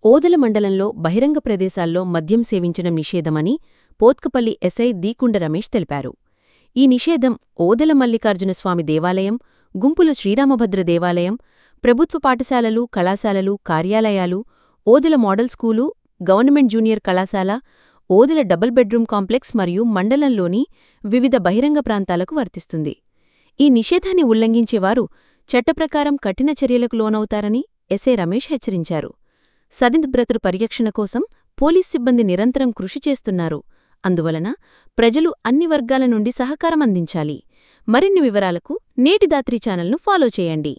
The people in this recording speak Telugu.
ఓదెల మండలంలో బహిరంగ ప్రదేశాల్లో మద్యం సేవించడం నిషేధమని పోత్కపల్లి ఎస్ఐ దీకుండ రమేష్ తెలిపారు ఈ నిషేధం ఓదెల మల్లికార్జునస్వామి దేవాలయం గుంపుల శ్రీరామభద్ర దేవాలయం ప్రభుత్వ పాఠశాలలు కళాశాలలు కార్యాలయాలు Odela model school government junior కళాశాల ఓదెల డబుల్ బెడ్రూమ్ కాంప్లెక్స్ మరియు మండలంలోని వివిధ బహిరంగ ప్రాంతాలకు వర్తిస్తుంది ఈ నిషేధాన్ని ఉల్లంఘించేవారు చట్టప్రకారం కఠిన చర్యలకు లోనవుతారని ఎస్ఐ రమేష్ హెచ్చరించారు సదింద్రతృ పరిరక్షణ కోసం పోలీస్ సిబ్బంది నిరంతరం కృషి చేస్తున్నారు అందువలన ప్రజలు అన్ని వర్గాల నుండి సహకారం అందించాలి మరిన్ని వివరాలకు నేటి దాత్రి ఛానల్ను ఫాలో చేయండి